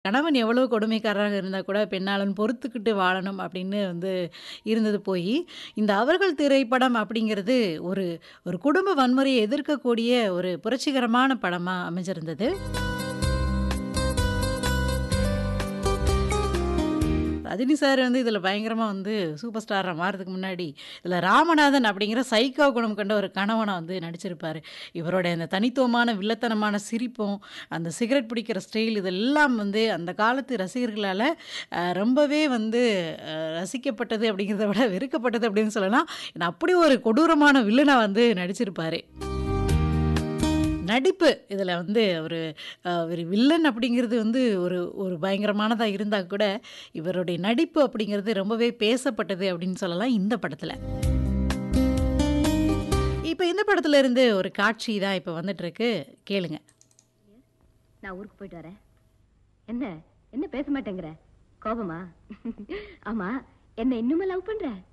கணவன் எவ்வளவு கொடுமைக்காரராக இருந்தா கூட, பெண்ணாளன் பொறுத்துக்கிட்டு வாழணும் அப்படின்னு வந்து இருந்தது போயி, இந்த அவர்கள் திரைப்படம் அப்படிங்கிறது ஒரு ஒரு குடும்ப வன்முறையை எதிர்க்கக்கூடிய ஒரு புரட்சிகரமான படமா அமைஞ்சிருந்தது. ரஜினி சார் வந்து இதில பயங்கரமா வந்து சூப்பர் ஸ்டாரா மாறதுக்கு முன்னாடி, இதில ராமநாதன் அப்படிங்கிற சைக்கோ குணம் கொண்ட ஒரு கணவனா வந்து நடிச்சிருப்பாரு. இவருடைய அந்த தனித்துவமான வில்லத்தனமான சிரிப்பும், அந்த சிகரெட் பிடிக்கிற ஸ்டைல் இதெல்லாம் வந்து அந்த காலத்து ரசிகர்களால அ ரொம்பவே வந்து அ ரசிக்கப்பட்டது அப்படிங்கிறத விட வெறுக்கப்பட்டது அப்படின்னு சொல்லலாம். ஏன்னா அப்படி ஒரு கொடூரமான வில்லனா வந்து நடிச்சிருப்பாரு. நடிப்பு இதில வந்து ஒரு அ ஒரு வில்லன் அப்படிங்கிறது வந்து ஒரு ஒரு பயங்கரமானதா இருந்தா கூட, இவருடைய நடிப்பு அப்படிங்கிறது ரொம்பவே பேசப்பட்டது அப்படின்னு சொல்லலாம் இந்த படத்தில. இப்ப இந்த படத்துல இருந்து ஒரு காட்சி தான் இப்ப வந்துட்டுருக்கு. கேளுங்க. நான் ஊருக்கு போயிட்டு வரேன். என்ன என்ன பேச மாட்டேங்கிற? கோபமா? ஆமா, என்ன இன்னுமா லவ் பண்ற?